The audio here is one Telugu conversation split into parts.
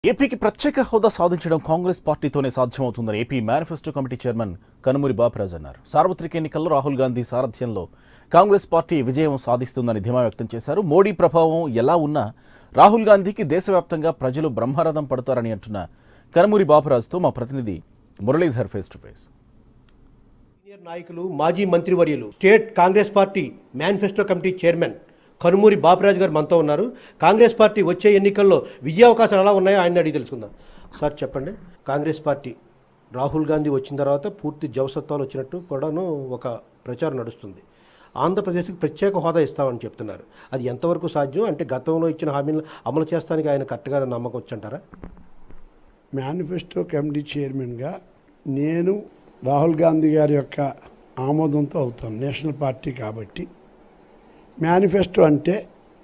ఏపీకి ప్రత్యేక హోదా సాధించడం కాంగ్రెస్ పార్టీతోనే సాధ్యమవుతుందని AP manifesto committee chairman Kanumuri Baparaj అన్నారు సార్వత్రిక ఎన్నికల్లో రాహుల్ గాంధీ సారథ్యంలో కాంగ్రెస్ పార్టీ విజయం సాధిస్తుందని ధీమా వ్యక్తం చేశారు మోడీ ప్రభావం ఎలా ఉన్నా రాహుల్ గాంధీకి దేశవ్యాప్తంగా ప్రజలు బ్రహ్మరథం పడతారని అంటున్న కనుమూరి బాపరాజ్తో మా ప్రతినిధి Muralidhar face to face senior నాయకులు మాజీ మంత్రివర్యులు state Congress party manifesto committee chairman Kanumuri Bapiraju గారు మనతో ఉన్నారు కాంగ్రెస్ పార్టీ వచ్చే ఎన్నికల్లో విజయావకాశాలు ఎలా ఉన్నాయో ఆయన అడిగి తెలుసుకుందాం సార్ చెప్పండి కాంగ్రెస్ పార్టీ రాహుల్ గాంధీ వచ్చిన తర్వాత పూర్తి జవసత్వాలు వచ్చినట్టు కూడాను ఒక ప్రచారం నడుస్తుంది ఆంధ్రప్రదేశ్కి ప్రత్యేక హోదా ఇస్తామని చెప్తున్నారు అది ఎంతవరకు సాధ్యం అంటే గతంలో ఇచ్చిన హామీలను అమలు చేస్తానికి ఆయన కరెక్ట్గా నమ్మకం వచ్చంటారా మేనిఫెస్టో కమిటీ చైర్మన్గా నేను రాహుల్ గాంధీ గారి యొక్క ఆమోదంతో అవుతాను నేషనల్ పార్టీ కాబట్టి మేనిఫెస్టో అంటే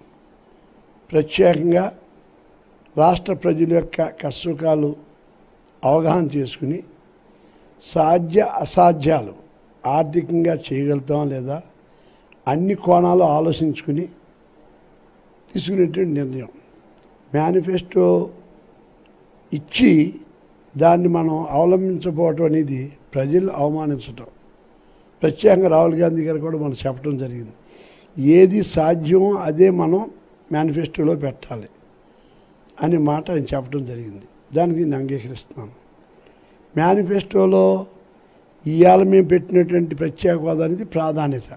ప్రత్యేకంగా రాష్ట్ర ప్రజల యొక్క కష్టసుఖాలు అవగాహన చేసుకుని సాధ్య అసాధ్యాలు ఆర్థికంగా చేయగలుగుతాం లేదా అన్ని కోణాలు ఆలోచించుకుని తీసుకునేటువంటి నిర్ణయం మేనిఫెస్టో ఇచ్చి దాన్ని మనం అవలంబించకపోవటం అనేది ప్రజలు అవమానించటం ప్రత్యేకంగా రాహుల్ గాంధీ గారు కూడా మనం చెప్పడం జరిగింది ఏది సాధ్యమో అదే మనం మేనిఫెస్టోలో పెట్టాలి అనే మాట ఆయన చెప్పడం జరిగింది దానికి నేను అంగీకరిస్తున్నాను మేనిఫెస్టోలో ఇవాళ మేము పెట్టినటువంటి ప్రత్యేక హోదా అనేది ప్రాధాన్యత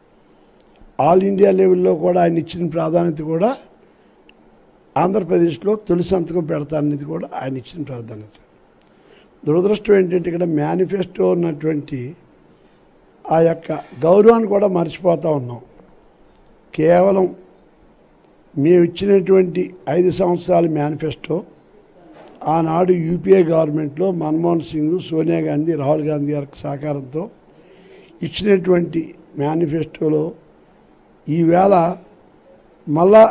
ఆల్ ఇండియా లెవెల్లో కూడా ఆయన ఇచ్చిన ప్రాధాన్యత కూడా ఆంధ్రప్రదేశ్లో తొలి సంతకం పెడతాననేది కూడా ఆయన ఇచ్చిన ప్రాధాన్యత దురదృష్టం ఏంటంటే ఇక్కడ మేనిఫెస్టో ఉన్నటువంటి ఆ యొక్క గౌరవాన్ని కూడా మర్చిపోతూ ఉన్నాం కేవలం మేము ఇచ్చినటువంటి ఐదు సంవత్సరాల మేనిఫెస్టో ఆనాడు యూపీఏ గవర్నమెంట్లో మన్మోహన్ సింగ్ సోనియా గాంధీ రాహుల్ గాంధీ గారి సహకారంతో ఇచ్చినటువంటి మేనిఫెస్టోలో ఈవేళ మళ్ళా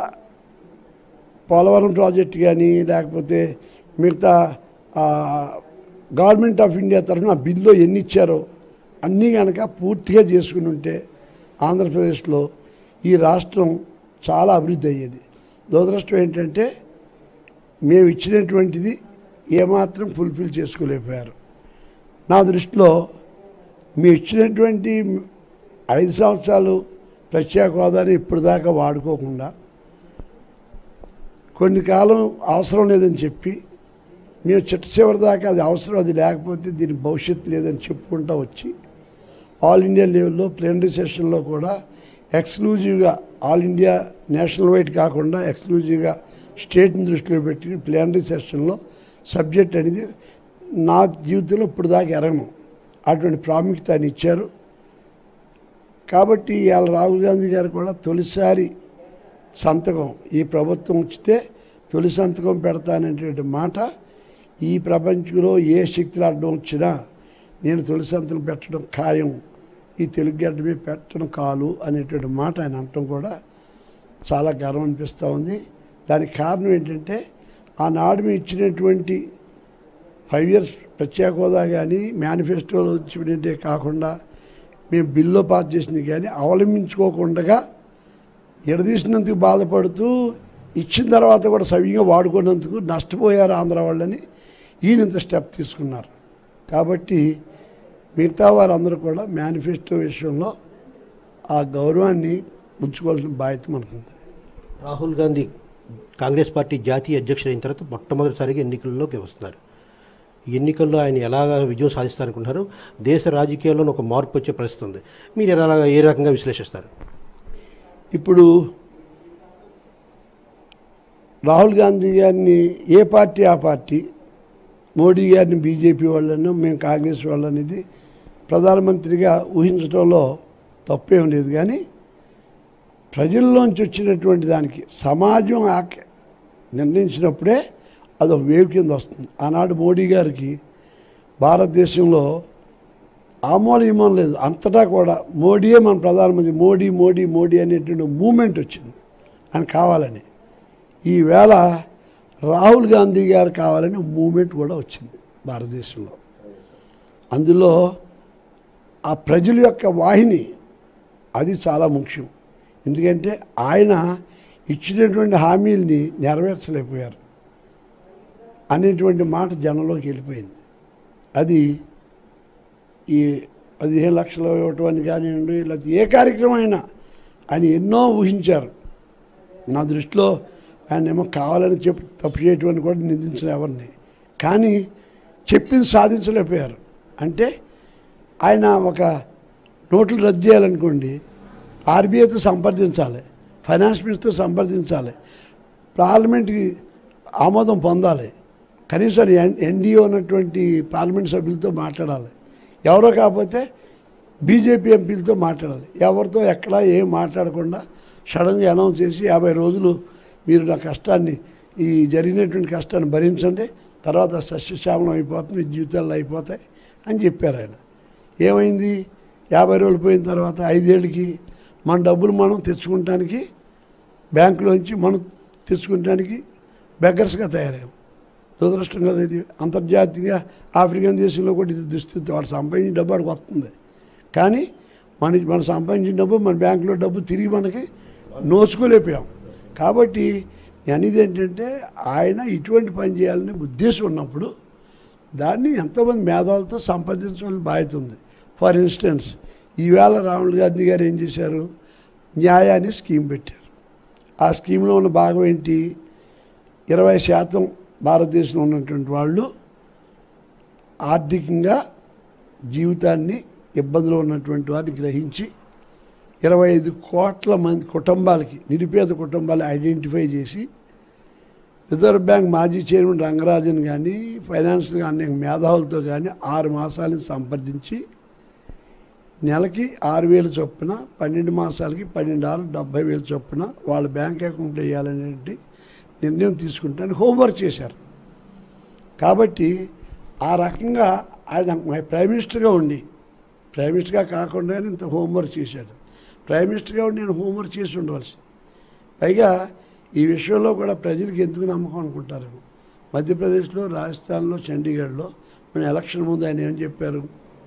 పోలవరం ప్రాజెక్ట్ కానీ లేకపోతే మిగతా ఆ, గవర్నమెంట్ ఆఫ్ ఇండియా తరఫున ఆ బిల్లు ఎన్ని ఇచ్చారో అన్నీ కనుక పూర్తిగా చేసుకుని ఉంటే ఆంధ్రప్రదేశ్లో ఈ రాష్ట్రం చాలా అభివృద్ధి అయ్యేది దురదృష్టం ఏంటంటే మేము ఇచ్చినటువంటిది ఏమాత్రం ఫుల్ఫిల్ చేసుకోలేకపోయారు నా దృష్టిలో మేము ఇచ్చినటువంటి ఐదు సంవత్సరాలు ప్రత్యేక హోదాని ఇప్పటిదాకా వాడుకోకుండా కొన్ని కాలం అవసరం లేదని చెప్పి మేము చిట్ట చివరి దాకా అది అవసరం అది లేకపోతే దీని భవిష్యత్తు లేదని చెప్పుకుంటూ వచ్చి ఆల్ ఇండియా లెవెల్లో ప్లేనరీ సెషన్లో కూడా ఎక్స్క్లూజివ్గా ఆల్ ఇండియా నేషనల్ వైడ్ కాకుండా ఎక్స్క్లూజివ్గా స్టేట్ని దృష్టిలో పెట్టి ప్లేనరీ సెషన్లో సబ్జెక్ట్ అనేది నా జీవితంలో ఇప్పుడు దాకా ఎరగను అటువంటి ప్రాముఖ్యత ఆయన ఇచ్చారు కాబట్టి ఇవాళ రాహుల్ గాంధీ గారు కూడా తొలిసారి సంతకం ఈ ప్రభుత్వం వచ్చితే తొలి సంతకం పెడతాననేటువంటి మాట ఈ ప్రపంచంలో ఏ శక్తులు అడ్డం వచ్చినా నేను తొలి సంతకం పెట్టడం ఖాయం ఈ తెలుగు గడ్డ మీద పెట్టడం కాలు అనేటువంటి మాట ఆయన అనటం కూడా చాలా గర్వం అనిపిస్తూ ఉంది దానికి కారణం ఏంటంటే ఆనాడు మేము ఇచ్చినటువంటి ఫైవ్ ఇయర్స్ ప్రత్యేక హోదా కానీ మేనిఫెస్టోలో ఇచ్చినట్టే కాకుండా మేము బిల్లో పాస్ చేసింది కానీ అవలంబించుకోకుండా ఎడదీసినందుకు బాధపడుతూ ఇచ్చిన తర్వాత కూడా సవ్యంగా వాడుకున్నందుకు నష్టపోయారు ఆంధ్ర వాళ్ళని ఈయన ఇంత స్టెప్ తీసుకున్నారు కాబట్టి మిగతా వారందరూ కూడా మేనిఫెస్టో విషయంలో ఆ గౌరవాన్ని ఉంచుకోవాల్సిన బాధ్యత మనకుంది రాహుల్ గాంధీ కాంగ్రెస్ పార్టీ జాతీయ అధ్యక్షుడు అయిన తర్వాత మొట్టమొదటిసారిగా ఎన్నికల్లోకి వస్తున్నారు ఈ ఎన్నికల్లో ఆయన ఎలాగా విజయం సాధిస్తారనుకుంటున్నారు దేశ రాజకీయాల్లో ఒక మార్పు వచ్చే పరిస్థితి ఉంది మీరు ఎలా ఏ రకంగా విశ్లేషిస్తారు ఇప్పుడు రాహుల్ గాంధీ గారిని ఏ పార్టీ ఆ పార్టీ మోడీ గారిని బీజేపీ వాళ్ళను మేము కాంగ్రెస్ వాళ్ళనేది ప్రధానమంత్రిగా ఊహించడంలో తప్పేం లేదు కానీ ప్రజల్లోంచి వచ్చినటువంటి దానికి సమాజం ఆక- నిర్ణయించినప్పుడే అదొక వేవ్ కింద వస్తుంది ఆనాడు మోడీ గారికి భారతదేశంలో ఆమోదీమం లేదు అంతటా కూడా మోడీయే మన ప్రధానమంత్రి మోడీ మోడీ మోడీ అనేటువంటి మూమెంట్ వచ్చింది అని కావాలని ఈవేళ రాహుల్ గాంధీ గారు కావాలని మూమెంట్ కూడా వచ్చింది భారతదేశంలో అందులో ఆ ప్రజల యొక్క వాహిని అది చాలా ముఖ్యం ఎందుకంటే ఆయన ఇచ్చినటువంటి హామీల్ని నెరవేర్చలేకపోయారు అనేటువంటి మాట జనంలోకి వెళ్ళిపోయింది అది ఈ పదిహేను లక్షలు ఇవ్వటం అని కానివ్వండి లేకపోతే ఏ కార్యక్రమం అయినా ఆయన ఎన్నో ఊహించారు నా దృష్టిలో ఆయన ఏమో కావాలని చెప్పి తప్పు చేయటం అని కూడా నిందించిన ఎవరిని కానీ చెప్పింది సాధించలేకపోయారు అంటే ఆయన ఒక నోట్లు రద్దు చేయాలనుకోండి ఆర్బీఐతో సంప్రదించాలి ఫైనాన్స్ మినిస్టర్తో సంప్రదించాలి పార్లమెంట్కి ఆమోదం పొందాలి కనీసం ఎన్ ఎన్డీఓ ఉన్నటువంటి పార్లమెంట్ సభ్యులతో మాట్లాడాలి ఎవరో కాకపోతే బీజేపీ ఎంపీలతో మాట్లాడాలి ఎవరితో ఎక్కడ ఏం మాట్లాడకుండా సడన్గా అనౌన్స్ చేసి యాభై రోజులు మీరు నా కష్టాన్ని ఈ జరిగినటువంటి కష్టాన్ని భరించండి తర్వాత సస్యశ్యామలం అయిపోతుంది మీ జీవితాల్లో అయిపోతాయి అని చెప్పారు ఆయన ఏమైంది యాభై రోజులు పోయిన తర్వాత ఐదేళ్ళకి మన డబ్బులు మనం తెచ్చుకుంటానికి బ్యాంకులోంచి మనం తెచ్చుకుంటానికి బెగ్గర్స్గా తయారయ్యాం దురదృష్టం కదా ఇది అంతర్జాతీయంగా ఆఫ్రికన్ దేశంలో కూడా ఇది దుస్థితి వాడు సంపాదించిన డబ్బు వాడికి వస్తుంది కానీ మన మనం సంపాదించిన డబ్బు మన బ్యాంకులో డబ్బు తిరిగి మనకి నోచుకోలేకపోయాం కాబట్టి నేను అనేది ఏంటంటే ఆయన ఇటువంటి పని చేయాలనే ఉద్దేశం ఉన్నప్పుడు దాన్ని ఎంతోమంది మేధావులతో సంపాదించవలసిన బాధ్యత ఉంది ఫర్ ఇన్స్టెన్స్ ఈవేళ రాహుల్ గాంధీ గారు ఏం చేశారు న్యాయాన్ని స్కీమ్ పెట్టారు ఆ స్కీమ్లో ఉన్న భాగం ఏంటి ఇరవై శాతం భారతదేశంలో ఉన్నటువంటి వాళ్ళు ఆర్థికంగా జీవితాన్ని ఇబ్బందులు ఉన్నటువంటి వారిని గ్రహించి ఇరవై ఐదు కోట్ల మంది కుటుంబాలకి నిరుపేద కుటుంబాలు ఐడెంటిఫై చేసి రిజర్వ్ బ్యాంక్ మాజీ చైర్మన్ రంగరాజన్ కానీ ఫైనాన్షియల్గా అనేక మేధావులతో కానీ ఆరు మాసాలను సంప్రదించి నెలకి ఆరు వేలు చొప్పున పన్నెండు మాసాలకి పన్నెండు ఆరు డెబ్బై వేలు చొప్పున వాళ్ళ బ్యాంక్ అకౌంట్లో వేయాలనేటి నిర్ణయం తీసుకుంటాను హోంవర్క్ చేశారు కాబట్టి ఆ రకంగా ఆయన ప్రైమ్ మినిస్టర్గా ఉండి ప్రైమ్ మినిస్టర్గా కాకుండా ఇంత హోంవర్క్ చేశాడు ప్రైమ్ మినిస్టర్గా ఉండి నేను హోంవర్క్ చేసి ఉండవలసింది పైగా ఈ విషయంలో కూడా ప్రజలకు ఎందుకు నమ్మకం అనుకుంటారేమో మధ్యప్రదేశ్లో రాజస్థాన్లో చండీగఢ్లో మన ఎలక్షన్ ముందు ఆయన ఏం చెప్పారు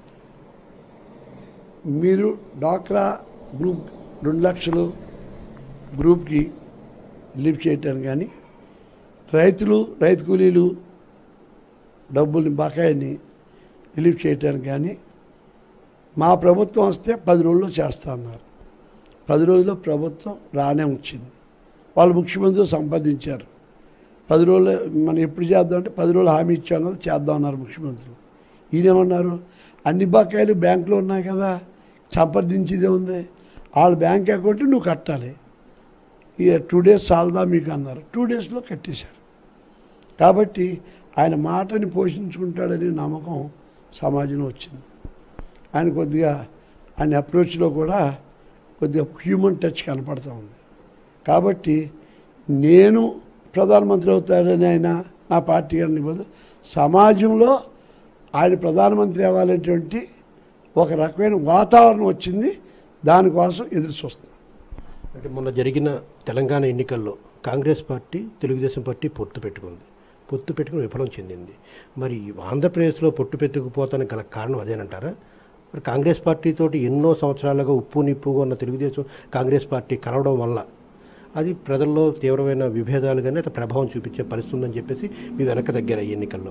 మీరు డాక్రా గ్రూప్ రెండు లక్షలు గ్రూప్కి రిలీఫ్ చేయటానికి కానీ రైతులు రైతు కూలీలు డబ్బుల్ని బకాయిని రిలీఫ్ చేయటానికి కానీ మా ప్రభుత్వం వస్తే పది రోజుల్లో చేస్తా అన్నారు పది రోజుల్లో ప్రభుత్వం రానే వచ్చింది వాళ్ళు ముఖ్యమంత్రి సంపాదించారు పది రోజులు మనం ఎప్పుడు చేద్దాం అంటే పది రోజులు హామీ ఇచ్చాం కదా చేద్దాం అన్నారు ముఖ్యమంత్రులు ఈయనేమన్నారు అన్ని బకాయిలు బ్యాంకులో ఉన్నాయి కదా సంప్రదించేదే ఉంది వాళ్ళ బ్యాంక్ అకౌంట్ నువ్వు కట్టాలి ఇక టూ డేస్ చాలదా మీకు అన్నారు టూ డేస్లో కట్టేశారు కాబట్టి ఆయన మాటని పోషించుకుంటాడనే నమ్మకం సమాజంలో వచ్చింది ఆయన కొద్దిగా ఆయన అప్రోచ్లో కూడా కొద్దిగా హ్యూమన్ టచ్ కనపడతా ఉంది కాబట్టి నేను ప్రధానమంత్రి అవుతాడని ఆయన నా పార్టీ గారిని ఇవ్వదు సమాజంలో ఆయన ప్రధానమంత్రి అవ్వాలనేటువంటి ఒక రకమైన వాతావరణం వచ్చింది దానికోసం ఎదురు చూస్తాం అంటే మొన్న జరిగిన తెలంగాణ ఎన్నికల్లో కాంగ్రెస్ పార్టీ తెలుగుదేశం పార్టీ పొత్తు పెట్టుకుంది పొత్తు పెట్టుకుని విఫలం చెందింది మరి ఆంధ్రప్రదేశ్లో పొట్టు పెట్టుకుపోతానికి గల కారణం అదేనంటారా మరి కాంగ్రెస్ పార్టీతోటి ఎన్నో సంవత్సరాలుగా ఉప్పు నిప్పుగా ఉన్న తెలుగుదేశం కాంగ్రెస్ పార్టీ కలవడం వల్ల అది ప్రజల్లో తీవ్రమైన విభేదాలు కానీ అయితే ప్రభావం చూపించే పరిస్థితి ఉందని చెప్పేసి మీ వెనక దగ్గర ఈ ఎన్నికల్లో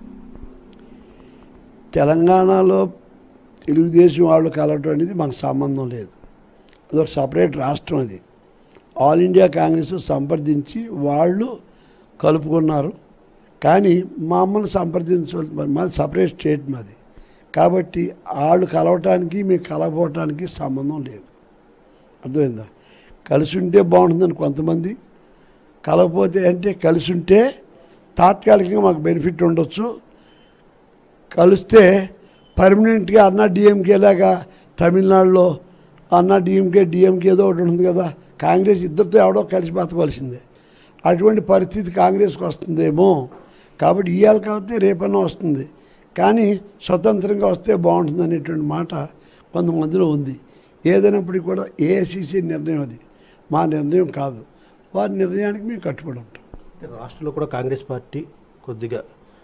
తెలంగాణలో తెలుగుదేశం వాళ్ళు కలవటం అనేది మాకు సంబంధం లేదు అదొక సపరేట్ రాష్ట్రం అది ఆల్ ఇండియా కాంగ్రెస్ సంప్రదించి వాళ్ళు కలుపుకున్నారు కానీ మమ్మల్ని సంప్రదించవలసి మరి మాది సపరేట్ స్టేట్ మాది కాబట్టి వాళ్ళు కలవటానికి మేము కలవటానికి సంబంధం లేదు అర్థమైందా కలిసి ఉంటే బాగుంటుందని కొంతమంది కలవకపోతే అంటే కలిసి ఉంటే తాత్కాలికంగా మాకు బెనిఫిట్ ఉండొచ్చు కలిస్తే పర్మనెంట్గా అన్నా డిఎంకే లాగా తమిళనాడులో అన్నా డిఎంకే డిఎంకే ఏదో ఒకటి ఉంటుంది కదా కాంగ్రెస్ ఇద్దరితో ఎవడో కలిసి బతకవలసిందే అటువంటి పరిస్థితి కాంగ్రెస్కి వస్తుందేమో కాబట్టి ఇవాళ కాబట్టి రేపన్నా వస్తుంది కానీ స్వతంత్రంగా వస్తే బాగుంటుంది అనేటువంటి మాట కొంతమందిలో ఉంది ఏదైనప్పటికీ కూడా ఏఐసిసి నిర్ణయం అది మా నిర్ణయం కాదు వారి నిర్ణయానికి మేము కట్టుబడి ఉంటాం అంటే రాష్ట్రంలో కూడా కాంగ్రెస్ పార్టీ కొద్దిగా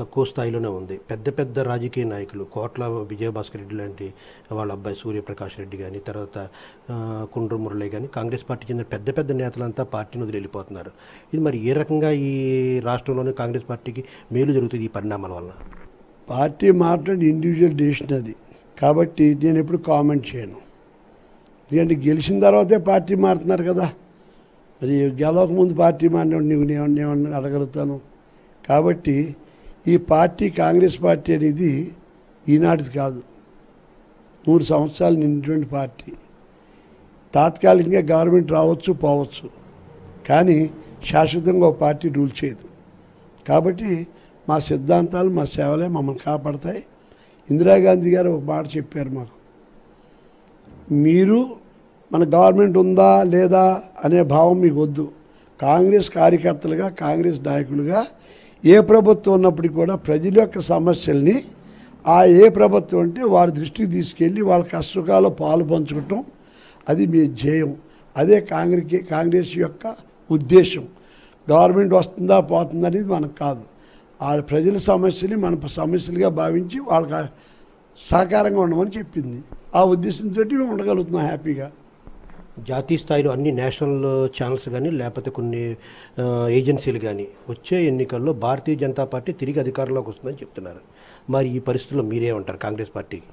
తక్కువ స్థాయిలోనే ఉంది పెద్ద పెద్ద రాజకీయ నాయకులు కోట్ల విజయభాస్కర్ రెడ్డి లాంటి వాళ్ళ అబ్బాయి సూర్యప్రకాష్ రెడ్డి కానీ తర్వాత ఆ, కుండ్రు మురళి కానీ కాంగ్రెస్ పార్టీ చెందిన పెద్ద పెద్ద నేతలంతా పార్టీని వదిలి వెళ్ళిపోతున్నారు ఇది మరి ఏ రకంగా ఈ రాష్ట్రంలోని కాంగ్రెస్ పార్టీకి మేలు జరుగుతుంది ఈ పరిణామాల వలన పార్టీ మారడం ఇండివిజువల్ డెసిషన్ అది కాబట్టి నేను ఎప్పుడు కామెంట్ చేయను ఎందుకంటే గెలిచిన తర్వాతే పార్టీ మారుతున్నారు కదా మరి గెలవక ముందు పార్టీ మారిన నీవు నేను నేను అడగలుగుతాను కాబట్టి ఈ పార్టీ కాంగ్రెస్ పార్టీ అనేది ఈనాటిది కాదు నూరు సంవత్సరాలు నిండినటువంటి పార్టీ తాత్కాలికంగా గవర్నమెంట్ రావచ్చు పోవచ్చు కానీ శాశ్వతంగా ఒక పార్టీ రూల్ చేయదు కాబట్టి మా సిద్ధాంతాలు మా సేవలే మమ్మల్ని కాపాడతాయి ఇందిరాగాంధీ గారు ఒక మాట చెప్పారు మాకు మీరు మన గవర్నమెంట్ ఉందా లేదా అనే భావం మీకు వద్దు కాంగ్రెస్ కార్యకర్తలుగా కాంగ్రెస్ నాయకులుగా ఏ ప్రభుత్వం ఉన్నప్పటికీ కూడా ప్రజల యొక్క సమస్యల్ని ఆ ఏ ప్రభుత్వం అంటే వారి దృష్టికి తీసుకెళ్ళి వాళ్ళ కష్టకాల్లో పాలు పంచుకోవటం అది మీ ధ్యేయం అదే కాంగ్రెస్ కాంగ్రెస్ యొక్క ఉద్దేశం గవర్నమెంట్ వస్తుందా పోతుందా అనేది మనకు కాదు ఆ ప్రజల సమస్యని మన సమస్యలుగా భావించి వాళ్ళకి సహకారంగా ఉండమని చెప్పింది ఆ ఉద్దేశంతో మేము ఉండగలుగుతున్నాం హ్యాపీగా జాతీయ స్థాయిలో అన్ని నేషనల్ ఛానల్స్ కానీ లేకపోతే కొన్ని ఆ, ఏజెన్సీలు కానీ వచ్చే ఎన్నికల్లో భారతీయ జనతా పార్టీ తిరిగి అధికారంలోకి వస్తుందని చెప్తున్నారు మరి ఈ పరిస్థితుల్లో మీరేమంటారు కాంగ్రెస్ పార్టీకి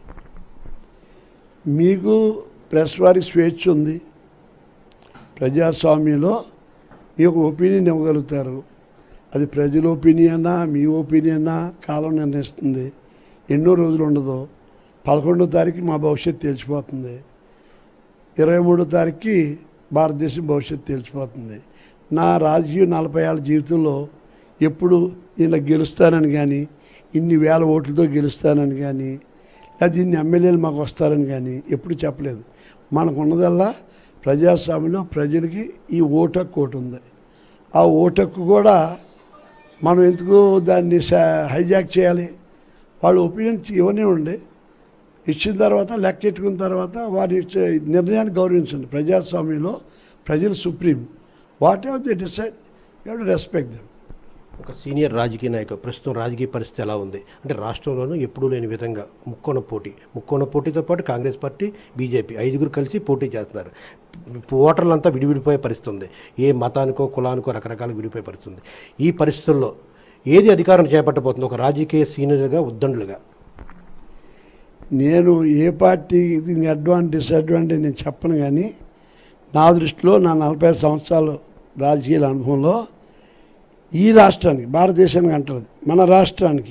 మీకు ప్రెస్ వారికి స్వేచ్ఛ ఉంది ప్రజాస్వామ్యంలో మీ ఒక ఒపీనియన్ ఇవ్వగలుగుతారు అది ప్రజల ఒపీనియనా మీ ఒపీనియనా కాలం నిర్ణయిస్తుంది ఎన్నో రోజులు ఉండదు పదకొండో తారీఖు మా భవిష్యత్తు తెలిసిపోతుంది ఇరవై మూడో తారీఖుకి భారతదేశం భవిష్యత్తు తెలిసిపోతుంది నా రాజకీయ నలభై ఏళ్ళ జీవితంలో ఎప్పుడు ఇలా గెలుస్తానని కానీ ఇన్ని వేల ఓట్లతో గెలుస్తానని కానీ లేదా ఇన్ని ఎమ్మెల్యేలు మాకు వస్తారని కానీ ఎప్పుడు చెప్పలేదు మనకు ఉన్నదల్లా ప్రజాస్వామ్యంలో ప్రజలకి ఈ ఓటు హక్కు ఒకటి ఉంది ఆ ఓటు హక్కు కూడా మనం ఎందుకు దాన్ని సా- హైజాక్ చేయాలి వాళ్ళ ఒపీనియన్ ఇవన్నీ ఉండే ఇచ్చిన తర్వాత లెక్కెట్టుకున్న తర్వాత వారి ఇచ్చే నిర్ణయాన్ని గౌరవించండి ప్రజాస్వామ్యంలో ప్రజలు supreme whatever they decide you to respect them ఒక సీనియర్ రాజకీయ నాయకుడు ప్రస్తుతం రాజకీయ పరిస్థితి ఎలా ఉంది అంటే రాష్ట్రంలోనూ ఎప్పుడూ లేని విధంగా ముక్కోణ పోటీ ముక్కోణ పోటీతో పాటు కాంగ్రెస్ పార్టీ బీజేపీ ఐదుగురు కలిసి పోటీ చేస్తున్నారు ఓటర్లంతా విడివిడిపోయే పరిస్థితి ఉంది ఏ మతానికో కులానికో రకరకాల విడిపోయే పరిస్థితి ఉంది ఈ పరిస్థితుల్లో ఏది అధికారం చేపట్టబోతుంది ఒక రాజకీయ సీనియర్గా ఉద్దండులుగా నేను ఏ పార్టీ దీనికి అడ్వాంటేజ్ డిసడ్వాంటేజ్ నేను చెప్పను కానీ నా దృష్టిలో నా నలభై సంవత్సరాలు రాజకీయాల అనుభవంలో ఈ రాష్ట్రానికి భారతదేశానికి అంటలేదు మన రాష్ట్రానికి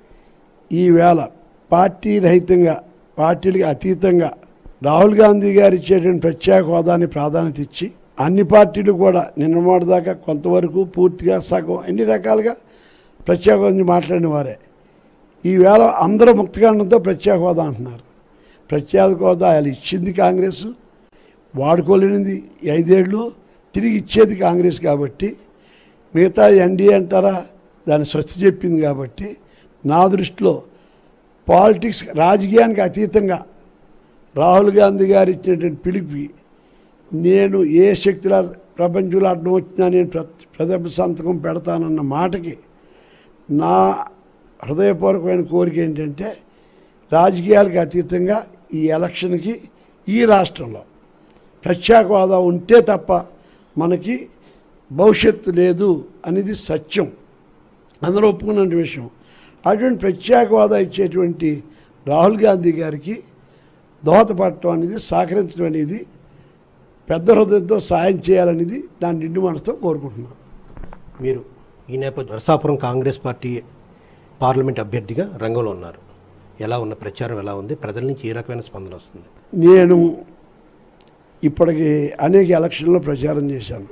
ఈవేళ పార్టీ రహితంగా పార్టీలకు అతీతంగా రాహుల్ గాంధీ గారు ఇచ్చేటువంటి ప్రత్యేక హోదాని ప్రాధాన్యత ఇచ్చి అన్ని పార్టీలు కూడా నిన్న మొన్నటిదాకా కొంతవరకు పూర్తిగా సగం అన్ని రకాలుగా ప్రత్యేక హోదా గురించి మాట్లాడిన వారే ఈవేళ అందరూ ముక్తకాండంతో ప్రత్యేక హోదా అంటున్నారు ప్రత్యేక హోదా వాళ్ళు ఇచ్చింది కాంగ్రెస్ వాడుకోలేనిది ఈ ఐదేళ్ళు తిరిగి ఇచ్చేది కాంగ్రెస్ కాబట్టి మిగతా ఎన్డీఏ అంటారా దాన్ని స్వస్తి చెప్పింది కాబట్టి నా దృష్టిలో పాలిటిక్స్ రాజకీయానికి అతీతంగా రాహుల్ గాంధీ గారు ఇచ్చినటువంటి పిలిపి నేను ఏ శక్తుల ప్రపంచంలో అడ్డం వచ్చినా నేను ప్ర ప్రథమ సంతకం పెడతానన్న మాటకి నా హృదయపూర్వకమైన కోరిక ఏంటంటే రాజకీయాలకు అతీతంగా ఈ ఎలక్షన్కి ఈ రాష్ట్రంలో ప్రత్యేక హోదా ఉంటే తప్ప మనకి భవిష్యత్తు లేదు అనేది సత్యం అందరూ ఒప్పుకున్న విషయం అటువంటి ప్రత్యేక హోదా ఇచ్చేటువంటి రాహుల్ గాంధీ గారికి దోహదపడటం అనేది సహకరించడం అనేది పెద్ద హృదయంతో సాయం చేయాలనేది నా నిండు మనసుతో కోరుకుంటున్నాను మీరు ఈ నేపథ్యం నరసాపురం కాంగ్రెస్ పార్టీ పార్లమెంట్ అభ్యర్థిగా రంగంలో ఉన్నారు ఎలా ఉన్న ప్రచారం ఎలా ఉంది ప్రజల నుంచి ఏ రకమైన స్పందన వస్తుంది నేను ఇప్పటికి అనేక ఎలక్షన్లో ప్రచారం చేశాను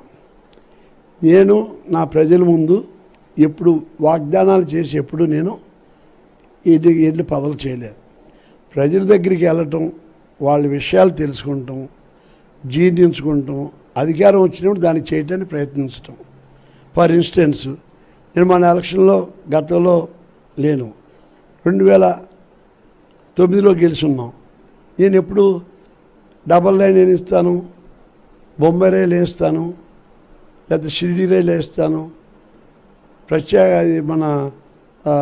నేను నా ప్రజల ముందు ఎప్పుడు వాగ్దానాలు చేసి ఎప్పుడు నేను ఎన్ని ఎన్ని పదవులు చేయలేదు ప్రజల దగ్గరికి వెళ్ళటం వాళ్ళ విషయాలు తెలుసుకుంటాం జీర్ణించుకుంటాం అధికారం వచ్చినప్పుడు దాన్ని చేయడానికి ప్రయత్నించటం ఫర్ ఇన్స్టెన్స్ నేను మన ఎలక్షన్లో గతంలో లేను రెండు వేల తొమ్మిదిలో గెలుచున్నాం నేను ఎప్పుడు డబల్ లైన్ నేను ఇస్తాను బొంబాయి రైలు వేస్తాను లేకపోతే షిరిడి రైలు వేస్తాను ప్రత్యేక అది మన ఆ,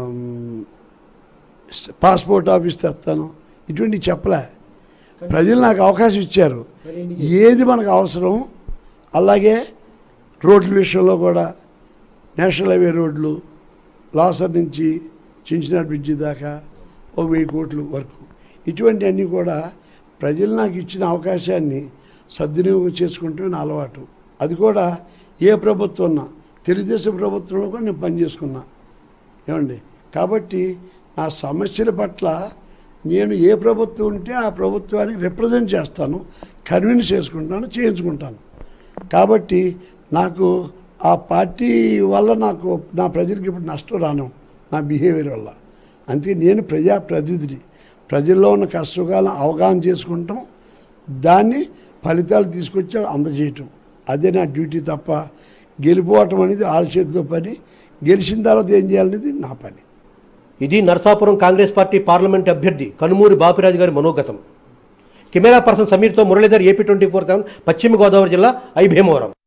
పాస్పోర్ట్ ఆఫీస్ తెస్తాను ఇటువంటివి చెప్పలే ప్రజలు నాకు అవకాశం ఇచ్చారు ఏది మనకు అవసరం అలాగే రోడ్ల విషయంలో కూడా నేషనల్ హైవే రోడ్లు లాసర్ నుంచి చించినాడు బ్రిడ్జి దాకా ఒక వెయ్యి కోట్ల వరకు ఇటువంటి అన్నీ కూడా ప్రజలు నాకు ఇచ్చిన అవకాశాన్ని సద్వినియోగం చేసుకుంటే నా అలవాటు అది కూడా ఏ ప్రభుత్వం ఉన్నా తెలుగుదేశం ప్రభుత్వంలో కూడా నేను పనిచేసుకున్నా ఏమండి కాబట్టి నా సమస్యల పట్ల నేను ఏ ప్రభుత్వం ఉంటే ఆ ప్రభుత్వాన్ని రిప్రజెంట్ చేస్తాను కన్విన్స్ చేసుకుంటాను చేయించుకుంటాను కాబట్టి నాకు ఆ పార్టీ వల్ల నాకు నా ప్రజలకు ఇప్పుడు నష్టం రాను నా బిహేవియర్ వల్ల అందుకే నేను ప్రజాప్రతినిధిని ప్రజల్లో ఉన్న కష్టకాలను అవగాహన చేసుకుంటాం దాన్ని ఫలితాలు తీసుకొచ్చి అందజేయటం అదే నా డ్యూటీ తప్ప గెలిపోవటం అనేది వాళ్ళ చేతిలో పని గెలిచిన తర్వాత ఏం చేయాలనేది నా పని ఇది నరసాపురం కాంగ్రెస్ పార్టీ పార్లమెంట్ అభ్యర్థి కనుమూరి బాపిరాజు గారి మనోగతం కెమెరా పర్సన్ సమీర్తో Muralidhar AP twenty four seven పశ్చిమ గోదావరి జిల్లా ఐ భీమవరం